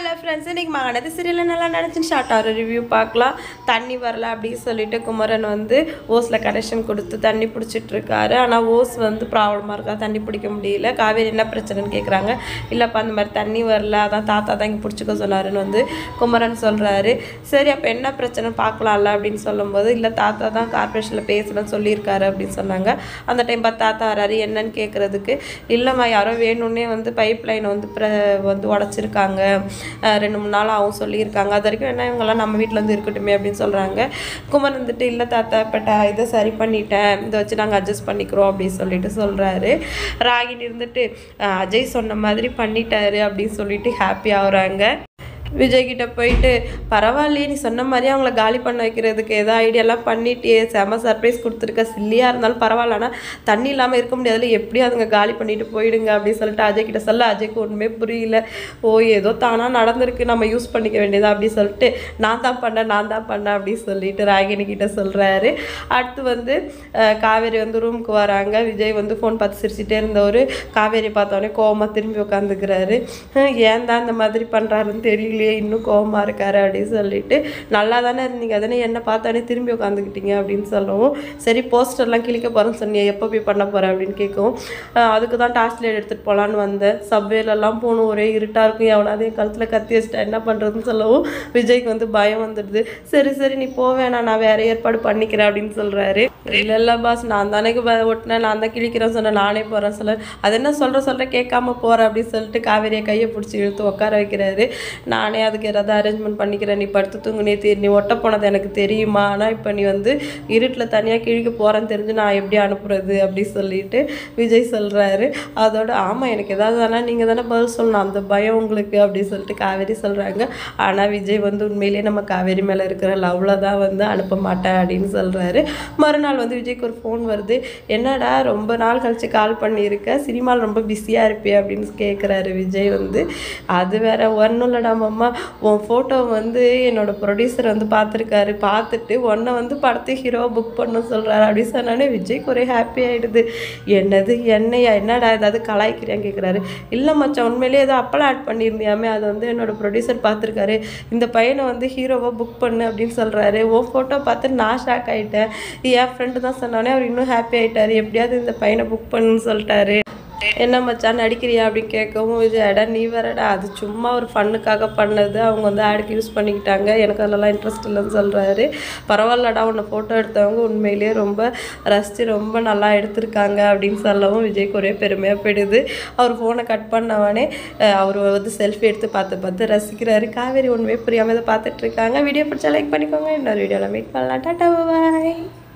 hello friends இன்னைக்கு மகனது சீரியலில் நல்லா நினச்சின்னு ஷார்ட்டாக ரிவ்யூ பார்க்கலாம் தண்ணி வரல அப்படின்னு சொல்லிட்டு குமரன் வந்து ஓஸில் கனெக்ஷன் கொடுத்து தண்ணி பிடிச்சிட்டு இருக்காரு ஆனால் ஓஸ் வந்து ப்ராப்ளமாக இருக்கா தண்ணி பிடிக்க முடியல காவேரி என்ன பிரச்சனைன்னு கேட்குறாங்க இல்லைப்பா அந்த மாதிரி தண்ணி வரல அதான் தாத்தா தான் இங்கே பிடிச்சிக்க சொன்னாருன்னு வந்து குமரன் சொல்கிறாரு சரி அப்போ என்ன பிரச்சனை பார்க்கலாம்ல அப்படின்னு சொல்லும்போது இல்லை தாத்தா தான் கார்பரேஷனில் பேசணும்னு சொல்லியிருக்காரு அப்படின்னு சொன்னாங்க அந்த டைம் பார்த்து தாத்தா வராரு என்னன்னு கேட்குறதுக்கு இல்லைம்மா யாரோ வேணும்னே வந்து பைப் லைனை வந்து ப்ர வந்து உடச்சிருக்காங்க அஹ் ரெண்டு மூணு நாள் ஆகும் சொல்லியிருக்காங்க அது வரைக்கும் என்ன இவங்கெல்லாம் நம்ம வீட்டில் வந்து இருக்கட்டுமே அப்படின்னு சொல்கிறாங்க குமரன் வந்துட்டு இல்லை தாத்தா இப்போ ட இதை சரி பண்ணிட்டேன் இதை வச்சு நாங்கள் அட்ஜஸ்ட் பண்ணிக்கிறோம் அப்படின்னு சொல்லிட்டு சொல்கிறாரு ராகினி இருந்துட்டு அஹ் அஜய் சொன்ன மாதிரி பண்ணிட்டாரு அப்படின்னு சொல்லிட்டு ஹாப்பி ஆகுறாங்க விஜய் கிட்ட போயிட்டு பரவாயில்லையே நீ சொன்ன மாதிரி அவங்கள காலி பண்ண வைக்கிறதுக்கு ஏதோ ஐடியாலாம் பண்ணிட்டியே செம சர்ப்ரைஸ் கொடுத்துருக்க சில்லியாக இருந்தாலும் பரவாயில்ல ஆனால் தண்ணி இல்லாமல் இருக்க முடியாதுல எப்படியும் அதுங்க காலி பண்ணிட்டு போயிடுங்க அப்படின்னு சொல்லிட்டு அஜய் கிட்ட சொல்ல அஜய்க்கு ஒன்றுமே புரியல ஓ ஏதோ தானாக நடந்திருக்கு நம்ம யூஸ் பண்ணிக்க வேண்டியதா அப்படின்னு சொல்லிட்டு நான் தான் பண்ணேன் நான் தான் பண்ணேன் அப்படின்னு சொல்லிட்டு ராகினி கிட்ட சொல்கிறாரு அடுத்து வந்து அஹ், காவேரி வந்து ரூமுக்கு வராங்க விஜய் வந்து ஃபோன் பார்த்து சிரிச்சிட்டே இருந்தவர் காவேரி பார்த்தோன்னே கோவமாக திரும்பி உட்காந்துக்கிறாரு ஏன் தான் இந்த மாதிரி பண்ணுறாருன்னு தெரியலையே இன்னும் கோவமாக இருக்காரு அப்படின்னு சொல்லிட்டு நல்லா தானே இருந்தீங்க அதனே என்ன பார்த்தானே திரும்பி உட்காந்துக்கிட்டீங்க அப்படின்னு சொல்லவும் சரி போஸ்டர்லாம் கிழிக்க போகிறேன்னு சொன்னீங்க எப்போ போய் பண்ண போகிறேன் அப்படின்னு கேட்கவும் அஹ் அதுக்கு தான் டார்ச் லைட் எடுத்துகிட்டு போகலான்னு வந்தேன் சப்வேலெல்லாம் போகணும் ஒரே இருட்டாக இருக்கும் எவனாவது என் கழுத்தில் கத்தி வச்சுட்டா என்ன பண்ணுறதுன்னு சொல்லவும் விஜய்க்கு வந்து பயம் வந்துடுது சரி சரி நீ போ வேணாம் நான் வேற ஏற்பாடு பண்ணிக்கிறேன் அப்படின்னு சொல்கிறாரு இல்லை இல்லை பாஸ் நான் தானே ப- ஒட்டினேன் நான் தான் கிழிக்கிறேன் சொன்னேன் நானே போகிறேன் சொல்ல அது என்ன சொல்கிற சொல்கிற கேட்காம போகிறேன் அப்படின்னு சொல்லிட்டு காவேரியை கையை பிடிச்சி இழுத்து உட்கார வைக்கிறாரு நானே அதுக்கு ஏதாவது அரேஞ்ச்மெண்ட் பண்ணிக்கிறேன் நீ படுத்து தூங்குனே தெரி நீ ஒட்ட போனது எனக்கு தெரியுமா ஆனால் இப்போ நீ வந்து இருட்டில் தனியாக கிழிக்க போகிறேன்னு தெரிஞ்சு நான் எப்படி அனுப்புறது அப்படி சொல்லிட்டு விஜய் சொல்கிறாரு அதோட ஆமாம் எனக்கு ஏதாவது ஆனால் நீங்கள் தானே பதில் சொல்லணும் அந்த பயம் உங்களுக்கு அப்படி சொல்லிட்டு காவேரி சொல்கிறாங்க ஆனால் விஜய் வந்து உண்மையிலேயே நம்ம காவேரி மேலே இருக்கிற லவ்வில் தான் வந்து அனுப்ப மாட்டேன் அப்படின்னு சொல்கிறாரு மறுநாள் வந்து விஜய்க்கு ஒரு ஃபோன் வருது என்னடா ரொம்ப நாள் கழிச்சு கால் பண்ணியிருக்க சினிமாவில் ரொம்ப பிஸியாக இருப்பே அப்படின்னு கேட்குறாரு விஜய் வந்து அது வேற ஒன்றும் இல்லடா மாமா உன் ஃபோட்டோ வந்து என்னோட ப்ரொடியூசர் வந்து பார்த்துருக்காரு பார்த்துட்டு உன்னை வந்து படத்தை ஹீரோ புக் பண்ண சொல்கிறாரு அப்படி சொன்னோடனே விஜய்க்கு ஒரே ஹாப்பி ஆகிடுது என்னது என்னையா என்னடா ஏதாவது கலாய்க்கிறியான்னு கேட்குறாரு இல்லை மச்சான் உண்மையிலேயே ஏதோ அப்பளம் ஆட் பண்ணியிருந்தியாமே அதை வந்து என்னோட ப்ரொடியூசர் பார்த்துருக்காரு இந்த பையனை வந்து ஹீரோவாக புக் பண்ணு அப்படின்னு சொல்கிறாரு உன் ஃபோட்டோ பார்த்து நான் ஷாக் ஆகிட்டேன் என் ஃப்ரெண்டு தான் சொன்னோடனே அவர் இன்னும் ஹாப்பி ஆகிட்டாரு எப்படியாவது இந்த பையனை புக் பண்ணுன்னு சொல்லிட்டாரு என்ன மச்சான் நடிக்கிறியா அப்படின்னு கேட்கவும் விஜய் அடா நீ வேறடா அது சும்மா ஒரு ஃபண்ணுக்காக பண்ணது அவங்க வந்து ஆடுக்கு யூஸ் பண்ணிக்கிட்டாங்க எனக்கு அதிலலாம் இன்ட்ரெஸ்ட் இல்லைன்னு சொல்கிறாரு பரவாயில்லடா உன்னை ஃபோட்டோ எடுத்தவங்க உண்மையிலேயே ரொம்ப ரசித்து ரொம்ப நல்லா எடுத்திருக்காங்க அப்படின்னு சொல்லவும் விஜய்க்கு ஒரே பெருமையாக போயிடுது அவர் ஃபோனை கட் பண்ணவனே அஹ், அவர் வந்து செல்ஃபி எடுத்து பார்த்து பார்த்து ரசிக்கிறாரு காவேரி ஒன்றுமே புரியாமல் இதை பார்த்துட்டு இருக்காங்க வீடியோ பிடிச்சா லைக் பண்ணிக்கோங்க இன்னொரு வீடியோவில் மீட் பண்ணலாம் டாட்டா பாய்